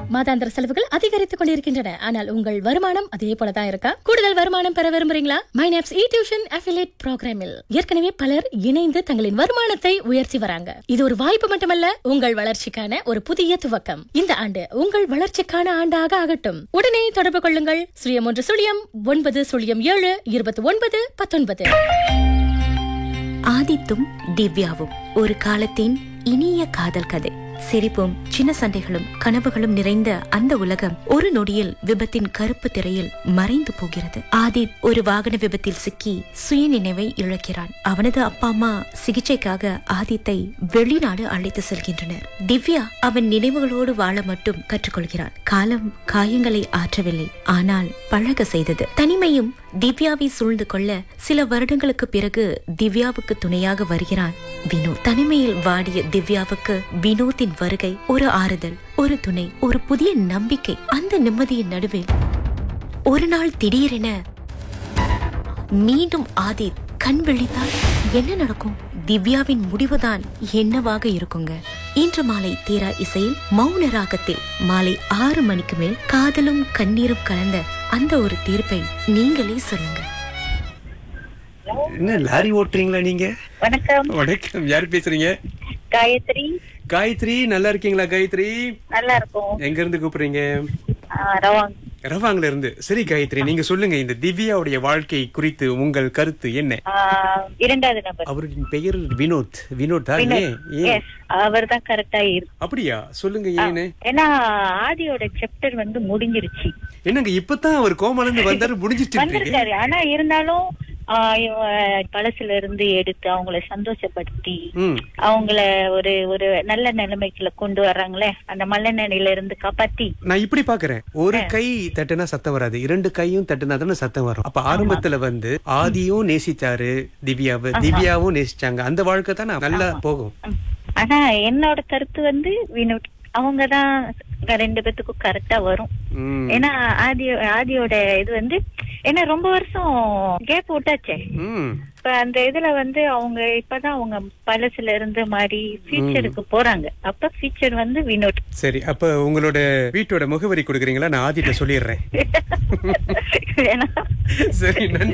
மாதாந்திர செலவுகள் அதிகரித்துக் கொண்டிருக்கின்றன ஆனால் உங்கள் வருமானம் அதே போல தான் இருக்கா கூடுதல் வருமானம் பெற விரும்புறீங்களா மைனாப்ஸ் இ டியூஷன் அஃபிலேட் ப்ரோக்ராமில் ஏற்கனவே பலர் இணைந்து தங்களின் வருமானத்தை உயர்த்தி வராங்க இது ஒரு வாய்ப்பு மட்டுமல்ல உங்கள் வளர்ச்சிக்கான ஒரு புதிய துவக்கம் இந்த ஆண்டு உங்கள் வளர்ச்சிக்கான ஆண்டாக ஆகட்டும் உடனே தொடர்பு கொள்ளுங்கள் சுழியம் ஒன்று சுழியம் ஒன்பது சுழியம் ஏழு இருபத்தி ஒன்பது பத்தொன்பது ஆதித்தும் திவ்யாவும் ஒரு காலத்தின் இனிய காதல் கதை சிரிப்பும் சின்ன சண்டைகளும் கனவுகளும் நிறைந்த அந்த உலகம் ஒரு நொடியில் விபத்தின் கருப்பு திரையில் மறைந்து போகிறது ஆதித் ஒரு வாகன விபத்தில் சிக்கி சுயநினைவை இழக்கிறான் அவனது அப்பா அம்மா சிகிச்சைக்காக ஆதித்தை வெளிநாடு அழைத்து செல்கின்றனர் திவ்யா அவன் நினைவுகளோடு வாழ மட்டும் கற்றுக்கொள்கிறான் காலம் காயங்களை ஆற்றவில்லை ஆனால் பழக செய்தது தனிமையும் திவ்யாவை சூழ்ந்து கொள்ள சில வருடங்களுக்கு பிறகு திவ்யாவுக்கு துணையாக வருகிறான் வினோத் தனிமையில் வாடிய திவ்யாவுக்கு வினோத்தின் வருகை ஒரு ஆறுதல் ஒரு துணை ஒரு புதிய நம்பிக்கை அந்த நிம்மதியின் நடுவில் ஒரு நாள் திடீரென மீண்டும் ஆதித் கண் விழித்தால் என்ன நடக்கும் திவ்யாவின் முடிவுதான் என்னவாக இருக்குங்க இன்று மாலை தீரா இசையில் மௌன ராகத்தில் மாலை ஆறு மணிக்கு மேல் காதலும் கண்ணீரும் கலந்த அந்த ஒரு தீர்ப்பை நீங்களே சொல்லுங்க என்ன லாரி ஓட்டுறீங்களா நீங்க வணக்கம் வணக்கம் யார் பேசுறீங்க காயத்ரி காயத்ரி நல்லா இருக்கீங்களா காயத்ரி நல்லா இருக்கும் எங்க இருந்து கூப்பிடுறீங்க ஆ, ரவாங் ரவாங்கல இருந்து சரி காயத்ரி நீங்க சொல்லுங்க இந்த திவ்யாவுடைய வாழ்க்கை குறித்து உங்கள் கருத்து என்ன ஆ, இரண்டாவது நபர் அவரின் பெயர் வினோத் வினோத் தான் ஏன் ஏன் எஸ் அவர் தான் கரெக்டா இருக்கு அப்படியா சொல்லுங்க ஏன்னு ஏன்னா ஆதியோட சாப்டர் வந்து முடிஞ்சிருச்சு என்னங்க இப்பதான் அவர் கோமால இருந்து வந்தாரு முடிஞ்சிட்டு வந்திருக்காரு ஆனா இருந்தாலும் ஆ, இவ பழசுல இருந்து எடுத்து அவங்கள சந்தோஷப்படுத்தி ம் அவங்கள ஒரு ஒரு நல்ல நிலைமைக்குள்ள கொண்டு வர்றாங்களே அந்த மல்ல நிலையில இருந்து காப்பாத்தி நான் இப்படி பாக்குறேன் ஒரு கை தட்டுனா சத்தம் வராது இரண்டு கையும் தட்டுனா தானே சத்தம் வரும் அப்ப ஆரம்பத்துல வந்து ஆதியும் நேசிச்சாரு திவ்யாவை திவ்யாவும் நேசிச்சாங்க அந்த வாழ்க்கை தான் நல்லா போகும் ம். ஆனா என்னோட கருத்து வந்து வினோத் அவங்கதான் ரெண்டு பேத்துக்கும் கரெக்டா வரும் ம். ஏன்னா ஆதி ஆதியோட இது வந்து ஏன்னா ரொம்ப வருஷம் கேப் விட்டாச்சே ம். இப்ப அந்த இதுல வந்து அவங்க இப்பதான் அவங்க பழசுல இருந்து மாறி ஃபியூச்சருக்கு போறாங்க அப்ப ஃபியூச்சர் வந்து வினோட் சரி அப்ப உங்களோட வீட்டோட முகவரி கொடுக்குறீங்களா நான் ஆதிட்ட சொல்லிடுறேன் ஏன்னா சரி நன்றி